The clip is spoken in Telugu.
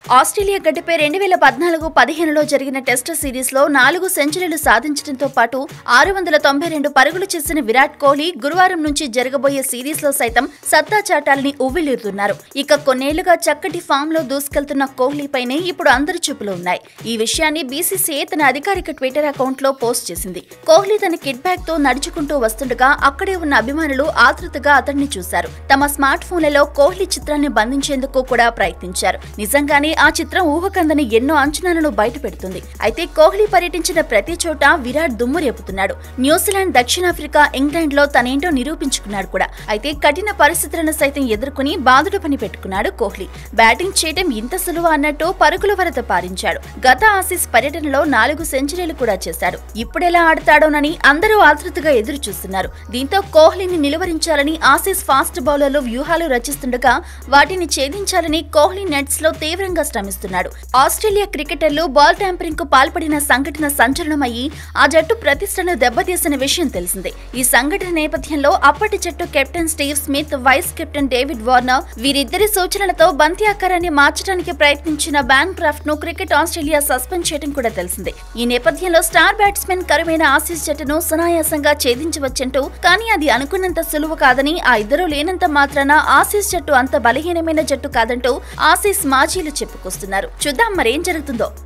ఆస్ట్రేలియా గడ్డపై రెండు వేల పద్నాలుగు పదిహేనులో జరిగిన టెస్ట్ సిరీస్ లో నాలుగు సెంచరీలు సాధించడంతో పాటు ఆరు వందల తొంభై రెండు పరుగులు చేసిన విరాట్ కోహ్లీ గురువారం నుంచి జరగబోయే సిరీస్ లో సైతం సత్తా చాటాలని ఉవ్విళ్లూరుతున్నారు ఇక కొన్నేళ్లుగా చక్కటి ఫామ్ లో దూసుకెళ్తున్న కోహ్లీపైనే ఇప్పుడు అందరి చూపులు ఉన్నాయి ఈ విషయాన్ని బీసీసీఐ తన అధికారిక ట్విట్టర్ అకౌంట్ లో పోస్ట్ చేసింది కోహ్లీ తన కిడ్ బ్యాగ్ తో నడుచుకుంటూ వస్తుండగా అక్కడే ఉన్న అభిమానులు ఆతృతగా అతన్ని చూశారు తమ స్మార్ట్ ఫోన్లలో కోహ్లీ చిత్రాన్ని బంధించేందుకు కూడా ప్రయత్నించారు నిజంగానే ఆ చిత్రం ఊహకందని ఎన్నో అంచనాలను బయటపెడుతుంది అయితే కోహ్లీ పర్యటించిన ప్రతి చోట విరాట్ దుమ్ము రేపుతున్నాడు న్యూజిలాండ్ దక్షిణాఫ్రికా ఇంగ్లాండ్ లో తనేంటో నిరూపించుకున్నాడు కూడా అయితే కఠిన పరిస్థితులను సైతం ఎదుర్కొని బాదుడు పని పెట్టుకున్నాడు కోహ్లీ బ్యాటింగ్ చేయడం ఇంత సులువ అన్నట్టు పరుగుల వరద పారించాడు గత ఆసీస్ పర్యటనలో నాలుగు సెంచరీలు కూడా చేశాడు ఇప్పుడెలా ఆడతాడోనని అందరూ ఆతృతగా ఎదురు చూస్తున్నారు దీంతో కోహ్లీని నిలువరించాలని ఆసీస్ ఫాస్ట్ బౌలర్లు వ్యూహాలు రచిస్తుండగా వాటిని ఛేదించాలని కోహ్లీ నెట్స్ లో తీవ్రంగా శ్రమిస్తున్నాడు ఆస్ట్రేలియా క్రికెటర్లు బాల్ ట్యాంపరింగ్ కు పాల్పడిన సంఘటన సంచలనమయ్యి ఆ జట్టు ప్రతిష్టను దెబ్బతీసిన విషయం తెలిసిందే ఈ సంఘటన నేపథ్యంలో అప్పటి జట్టు captain Steve Smith vice captain David Warner వీరిద్దరి సూచనలతో బంతి ఆకారాన్ని మార్చడానికి ప్రయత్నించిన బ్యాన్ క్రాఫ్ట్ ను క్రికెట్ ఆస్ట్రేలియా సస్పెండ్ చేయడం కూడా తెలిసిందే ఈ నేపథ్యంలో స్టార్ బ్యాట్స్మెన్ కరువైన ఆసీస్ జట్టును సునాయాసంగా ఛేదించవచ్చంటూ కానీ అది అనుకున్నంత సులువు కాదని ఆ ఇద్దరు లేనంత మాత్రాన ఆసీస్ జట్టు అంత బలహీనమైన జట్టు కాదంటూ ఆసీస్ మాజీలు చెప్పుకొస్తున్నారు చూద్దాం మరేం జరుగుతుందో